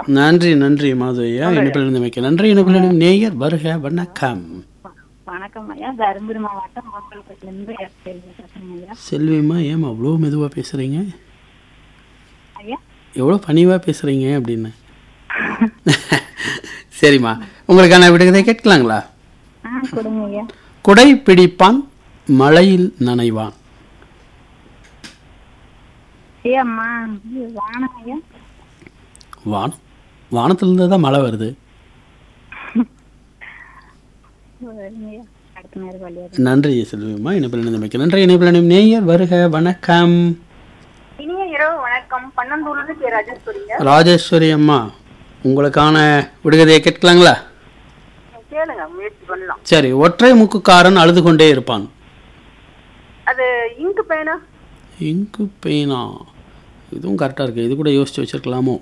ஐயா நன்றி நன்றி மாதவையா இணைப்பில் இருந்து வைக்க நன்றி இணைப்பில் நேயர் வருக வணக்கம் வணக்கம் ஐயா தருமபுரி மாவட்டம் கோபால்பட்டிலிருந்து செல்வி பேசுறேங்க ஐயா செல்வியம்மா ஏம்மா அவ்வளோ மெதுவாக பேசுகிறீங்க ஐயா எவ்வளோ பணிவாக பேசுகிறீங்க அப்படின்னு சரிம்மா உங்களுக்கான விடுகதை கேட்கலாங்களா ஆ கொடுங்க ஐயா குடை பிடிப்பான் மழையில் நனைவான் ஐயா அம்மா இது வானம் ஐயா வானம் வானத்திலிருந்து தான் மழை வருது சரிங்க ஐயா அடுத்த நேரம் வழியாக நன்றி செல்வியம்மா இணைப்பில் இணைந்து வைக்க நன்றி இணைப்பில் நேயர் வருக வணக்கம் இனிய இரவு வணக்கம் பன்னெண்டூர்லேருந்து கே ராஜேஸ்வரிங்க ராஜேஸ்வரி அம்மா உங்களுக்கான விடுகதையை கேட்கலாங்களா கேளுங்க முயற்சி பண்ணலாம் சரி ஒற்றை முக்குக்காரன் அழுது கொண்டே இருப்பான் அது இங்கு பேனா இங்கு பெயினா இதுவும் கரெக்டாக இருக்குது இது கூட யோசிச்சு வச்சிருக்கலாமோ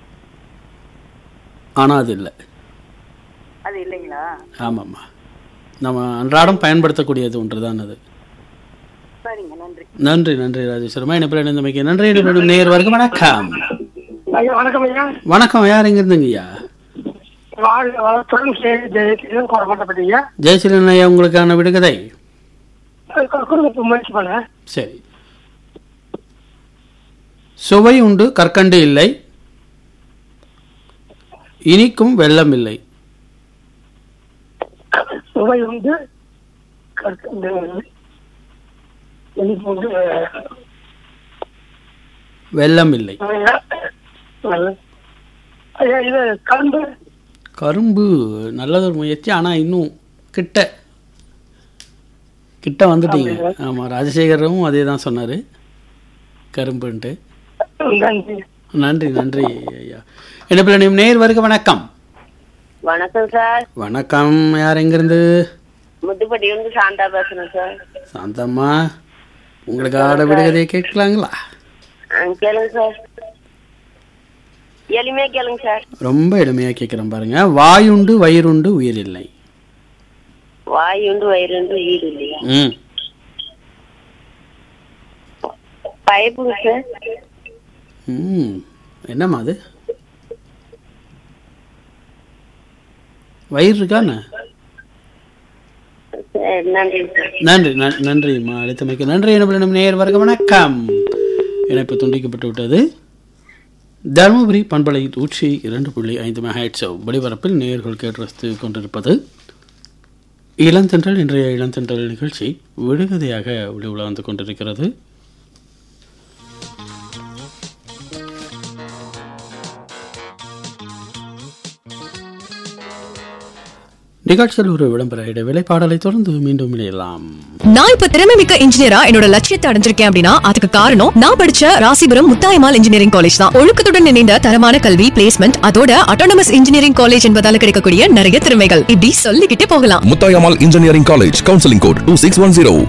ஆனால் அது இல்லை அது இல்லைங்களா ஆமாம்மா நம்ம அன்றாடம் பயன்படுத்தக்கூடியது ஒன்று தான் அது சரிங்க நன்றி நன்றி நன்றி ராஜேஸ்வரமா இணைப்பில் இணைந்தமைக்கு நன்றி இணைப்பில் நேர் வரைக்கும் வணக்கம் ஐயா வணக்கம் ஐயா வணக்கம் யார் எங்க இருந்துங்கய்யா வாழ் வளத்துடன் சேரி ஜெயத்திலும் குறப்பட்டப்பட்டீங்க ஜெயசீலன் ஐயா உங்களுக்கான விடுகதை குடும்பத்தை முயற்சி பண்ணேன் சரி சுவை உண்டு கற்கண்டு இல்லை இனிக்கும் வெள்ளம் இல்லை சுவை உண்டு கற்கண்டு எனக்கு வந்து வெள்ளம் இல்லை ஐயா, நல்லது. ஐயா இது கரும்பு கரும்பு நல்லதொரு முயற்சி ஆனால் இன்னும் கிட்ட கிட்ட வந்துட்டீங்க ஆமாம் ராஜசேகரும் அதே தான் சொன்னார் கரும்புன்ட்டு நன்றி நன்றி நன்றி ஐயா என்ன நேர் வருக வணக்கம் வணக்கம் சார் வணக்கம் யார் எங்கேருந்து முத்துப்பட்டி வந்து சாந்தா பேசுறேன் சார் சாந்தம்மா உங்களுக்கு ஆட விடுகதையை கேட்கலாங்களா ஆ, கேளுங்க சார் எளிமையா கேளுங்க சார் ரொம்ப எளிமையாக கேட்குறேன் பாருங்க வாயுண்டு வயிறுண்டு உயிர் இல்லை வாய் உண்டு வயிறு உண்டு வீடு இல்லையா ம் பைப்புங்க சார் ம் என்னம்மா அது வயிறு இருக்காண்ணே சரி நன்றி சார் நன்றி நன்- நன்றிம்மா அழைத்தமைக்கு நன்றி என்ன நேர் வருக வணக்கம் இணைப்பு துண்டிக்கப்பட்டு விட்டது தருமபுரி பண்பலை நூற்றி இரண்டு புள்ளி ஐந்து மெகாட்ஸ் ஒளிபரப்பில் நேயர்கள் கேட்டு ரசித்து கொண்டிருப்பது இளந்தென்றல் இன்றைய இளந்தென்றல் நிகழ்ச்சி விடுகதையாக ஒளி உலா வந்து கொண்டிருக்கிறது நிகழ்ச்சியில் ஒரு விளம்பர இடைவேளை பாடலை தொடர்ந்து மீண்டும் இணையலாம் நான் இப்ப திறமை மிக்க இன்ஜினியரா என்னோட லட்சியத்தை அடைஞ்சிருக்கேன் அப்படின்னா அதுக்கு காரணம் நான் படிச்ச ராசிபுரம் முத்தாயமால் இன்ஜினியரிங் காலேஜ் தான் ஒழுக்கத்துடன் இணைந்த தரமான கல்வி பிளேஸ்மெண்ட் அதோட அட்டானமஸ் இன்ஜினியரிங் காலேஜ் என்பதால கிடைக்கக்கூடிய நிறைய திறமைகள் இப்படி சொல்லிக்கிட்டே போகலாம் Muthayammal engineering college counselling code two six one zero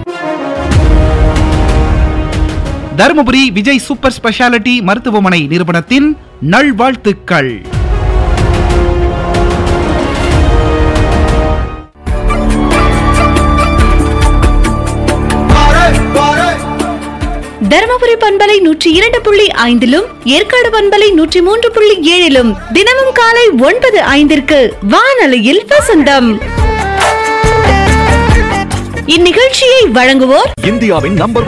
Dharmapuri Vijay super speciality மருத்துவமனை நிறுவனத்தின் நல்வாழ்த்துக்கள் தருமபுரி பண்பலை நூற்றி இரண்டு புள்ளி ஐந்திலும் ஏற்காடு பண்பலை நூற்றி மூன்று புள்ளி ஏழிலும் தினமும் காலை ஒன்பது ஐந்திற்கு வானொலியில் வசந்தம் இந்நிகழ்ச்சியை வழங்குவோர் இந்தியாவின் நம்பர்